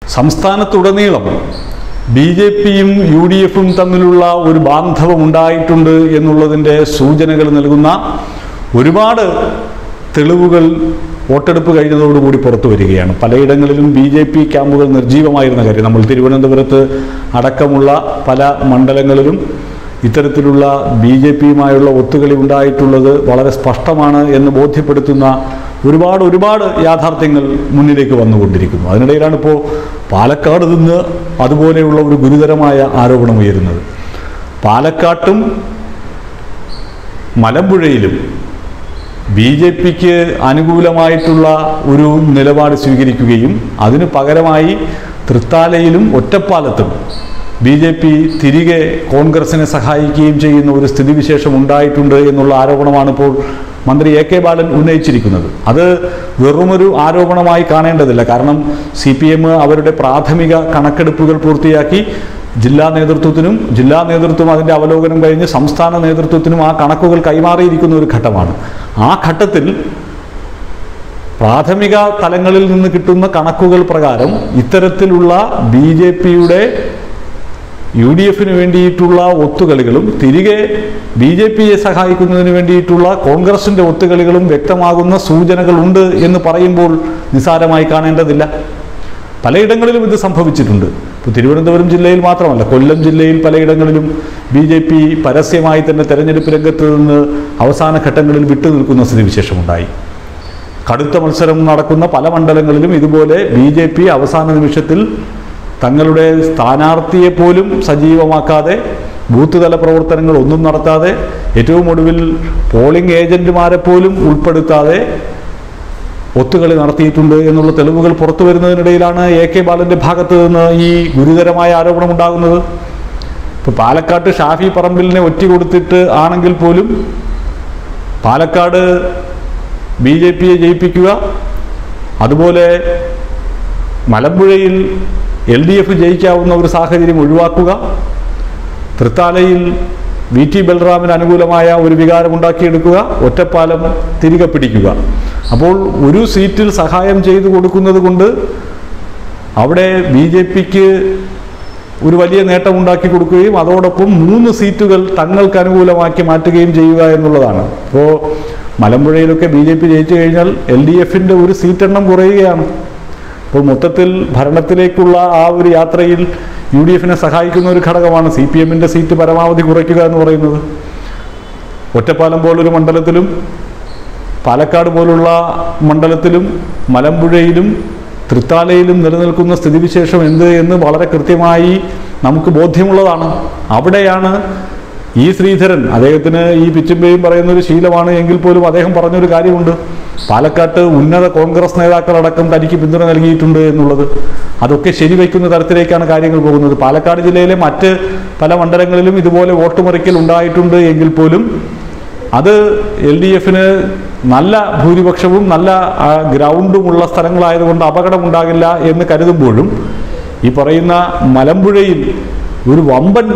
സംസ്ഥാനത്തുടനീളം B J പിയും U D എഫും തമ്മിലുള്ള ഒരു ബാന്ധവം ഉണ്ടായിട്ടുണ്ട് എന്നുള്ളതിൻ്റെ സൂചനകൾ നൽകുന്ന ഒരുപാട് തെളിവുകൾ വോട്ടെടുപ്പ് കഴിഞ്ഞതോടുകൂടി പുറത്തു വരികയാണ് പലയിടങ്ങളിലും ബി ജെ പി ക്യാമ്പുകൾ നിർജീവമായിരുന്ന കാര്യം നമ്മൾ തിരുവനന്തപുരത്ത് അടക്കമുള്ള പല മണ്ഡലങ്ങളിലും ഇത്തരത്തിലുള്ള ബി ജെ പിയുമായുള്ള ഒത്തുകളി ഉണ്ടായിട്ടുള്ളത് വളരെ സ്പഷ്ടമാണ് എന്ന് ബോധ്യപ്പെടുത്തുന്ന ഒരുപാട് ഒരുപാട് യാഥാർത്ഥ്യങ്ങൾ മുന്നിലേക്ക് വന്നുകൊണ്ടിരിക്കുന്നു അതിനിടയിലാണ് ഇപ്പോൾ പാലക്കാട് നിന്ന് അതുപോലെയുള്ള ഒരു ഗുരുതരമായ ആരോപണം ഉയരുന്നത് പാലക്കാട്ടും മലമ്പുഴയിലും ബി ജെ പിക്ക് അനുകൂലമായിട്ടുള്ള ഒരു നിലപാട് സ്വീകരിക്കുകയും അതിന് പകരമായി തൃത്താലയിലും ഒറ്റപ്പാലത്തും ബി ജെ പി തിരികെ കോൺഗ്രസിനെ സഹായിക്കുകയും ചെയ്യുന്ന ഒരു സ്ഥിതിവിശേഷം ഉണ്ടായിട്ടുണ്ട് എന്നുള്ള ആരോപണമാണ് ഇപ്പോൾ മന്ത്രി എ കെ ബാലൻ ഉന്നയിച്ചിരിക്കുന്നത് അത് വെറുമൊരു ആരോപണമായി കാണേണ്ടതില്ല കാരണം സി പി എം അവരുടെ പ്രാഥമിക കണക്കെടുപ്പുകൾ പൂർത്തിയാക്കി ജില്ലാ നേതൃത്വത്തിനും ജില്ലാ നേതൃത്വം അതിൻ്റെ അവലോകനം കഴിഞ്ഞ് സംസ്ഥാന നേതൃത്വത്തിനും ആ കണക്കുകൾ കൈമാറിയിരിക്കുന്ന ഒരു ഘട്ടമാണ് ആ ഘട്ടത്തിൽ പ്രാഥമിക തലങ്ങളിൽ നിന്ന് കിട്ടുന്ന കണക്കുകൾ പ്രകാരം ഇത്തരത്തിലുള്ള ബി ജെ പിയുടെ യു ഡി എഫിന് വേണ്ടിയിട്ടുള്ള ഒത്തുകളികളും തിരികെ ബി ജെ പിയെ സഹായിക്കുന്നതിന് വേണ്ടിയിട്ടുള്ള കോൺഗ്രസിൻ്റെ ഒത്തുകളികളും വ്യക്തമാകുന്ന സൂചനകളുണ്ട് എന്ന് പറയുമ്പോൾ നിസ്സാരമായി കാണേണ്ടതില്ല പലയിടങ്ങളിലും ഇത് സംഭവിച്ചിട്ടുണ്ട് ഇപ്പോൾ തിരുവനന്തപുരം ജില്ലയിൽ മാത്രമല്ല കൊല്ലം ജില്ലയിൽ പലയിടങ്ങളിലും ബി ജെ പി പരസ്യമായി തന്നെ തെരഞ്ഞെടുപ്പ് രംഗത്ത് നിന്ന് അവസാന ഘട്ടങ്ങളിൽ വിട്ടുനിൽക്കുന്ന സ്ഥിതിവിശേഷമുണ്ടായി കടുത്ത മത്സരം നടക്കുന്ന പല മണ്ഡലങ്ങളിലും ഇതുപോലെ ബി ജെ പി അവസാന നിമിഷത്തിൽ തങ്ങളുടെ സ്ഥാനാർത്ഥിയെ പോലും സജീവമാക്കാതെ ബൂത്ത് തല പ്രവർത്തനങ്ങൾ ഒന്നും നടത്താതെ ഏറ്റവും ഒടുവിൽ പോളിംഗ് ഏജന്റുമാരെ പോലും ഉൾപ്പെടുത്താതെ ഒത്തുകളി നടത്തിയിട്ടുണ്ട് എന്നുള്ള തെളിവുകൾ പുറത്തു വരുന്നതിനിടയിലാണ് എ കെ ബാലന്റെ ഭാഗത്ത് നിന്ന് ഈ ഗുരുതരമായ ആരോപണം ഉണ്ടാകുന്നത് ഇപ്പോൾ പാലക്കാട്ട് ഷാഫി പറമ്പിലിനെ ഒറ്റ കൊടുത്തിട്ട് ആണെങ്കിൽ പോലും പാലക്കാട് ബി ജെ പിയെ ജയിപ്പിക്കുക അതുപോലെ മലമ്പുഴയിൽ എൽ ഡി എഫ് ജയിക്കാവുന്ന ഒരു സാഹചര്യം ഒഴിവാക്കുക തൃത്താലയിൽ വി ടി ബൽറാമിന് അനുകൂലമായ ഒരു വികാരം ഉണ്ടാക്കിയെടുക്കുക ഒറ്റപ്പാലം തിരികെ പിടിക്കുക അപ്പോൾ ഒരു സീറ്റിൽ സഹായം ചെയ്തു കൊടുക്കുന്നത് കൊണ്ട് അവിടെ ബി ജെ പിക്ക് ഒരു വലിയ നേട്ടം ഉണ്ടാക്കി കൊടുക്കുകയും അതോടൊപ്പം മൂന്ന് സീറ്റുകൾ തങ്ങൾക്ക് അനുകൂലമാക്കി മാറ്റുകയും ചെയ്യുക എന്നുള്ളതാണ് ഇപ്പോൾ മലമ്പുഴയിലൊക്കെ ബി ജെ പി ജയിച്ചു കഴിഞ്ഞാൽ എൽ ഡി എഫിൻ്റെ ഒരു സീറ്റെണ്ണം കുറയുകയാണ് അപ്പോൾ മൊത്തത്തിൽ ഭരണത്തിലേക്കുള്ള ആ ഒരു യാത്രയിൽ യു ഡി എഫിനെ സഹായിക്കുന്ന ഒരു ഘടകമാണ് സി പി എമ്മിൻ്റെ സീറ്റ് പരമാവധി കുറയ്ക്കുക എന്ന് പറയുന്നത് ഒറ്റപ്പാലം പോലൊരു മണ്ഡലത്തിലും പാലക്കാട് പോലുള്ള മണ്ഡലത്തിലും മലമ്പുഴയിലും തൃത്താലയിലും നിലനിൽക്കുന്ന സ്ഥിതിവിശേഷം എന്ത് എന്ന് വളരെ കൃത്യമായി നമുക്ക് ബോധ്യമുള്ളതാണ് അവിടെയാണ് ഈ ശ്രീധരൻ അദ്ദേഹത്തിന് ഈ പിച്ചുമ്പയും പറയുന്ന ഒരു ശീലമാണ് എങ്കിൽ പോലും അദ്ദേഹം പറഞ്ഞൊരു കാര്യമുണ്ട് പാലക്കാട്ട് ഉന്നത കോൺഗ്രസ് നേതാക്കളടക്കം തനിക്ക് പിന്തുണ നൽകിയിട്ടുണ്ട് എന്നുള്ളത് അതൊക്കെ ശരിവയ്ക്കുന്ന തരത്തിലേക്കാണ് കാര്യങ്ങൾ പോകുന്നത് പാലക്കാട് ജില്ലയിലെ മറ്റ് പല മണ്ഡലങ്ങളിലും ഇതുപോലെ വോട്ടുമറിക്കൽ ഉണ്ടായിട്ടുണ്ട് എങ്കിൽ പോലും അത് എൽ ഡി എഫിന് നല്ല ഭൂരിപക്ഷവും നല്ല ആ, ഗ്രൗണ്ടുമുള്ള സ്ഥലങ്ങളായതുകൊണ്ട് അപകടമുണ്ടാകില്ല എന്ന് കരുതുമ്പോഴും ഈ പറയുന്ന മലമ്പുഴയിൽ ഒരു വമ്പൻ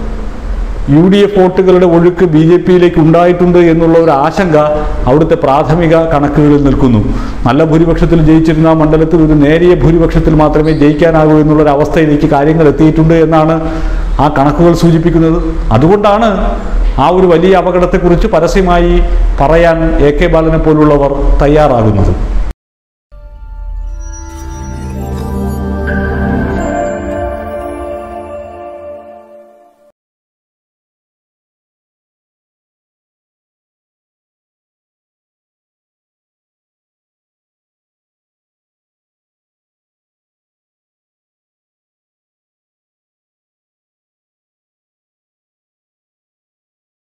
യു ഡി എഫ് വോട്ടുകളുടെ ഒഴുക്ക് ബി ജെ പിയിലേക്ക് ഉണ്ടായിട്ടുണ്ട് എന്നുള്ള ഒരു ആശങ്ക അവിടുത്തെ പ്രാഥമിക കണക്കുകളിൽ നിൽക്കുന്നു നല്ല ഭൂരിപക്ഷത്തിൽ ജയിച്ചിരുന്ന ആ മണ്ഡലത്തിൽ ഒരു നേരിയ ഭൂരിപക്ഷത്തിൽ മാത്രമേ ജയിക്കാനാകൂ എന്നുള്ളൊരു അവസ്ഥയിലേക്ക് കാര്യങ്ങൾ എത്തിയിട്ടുണ്ട് എന്നാണ് ആ കണക്കുകൾ സൂചിപ്പിക്കുന്നത് അതുകൊണ്ടാണ് ആ ഒരു വലിയ അപകടത്തെക്കുറിച്ച് പരസ്യമായി പറയാൻ എ കെ ബാലനെ പോലുള്ളവർ തയ്യാറാകുന്നത്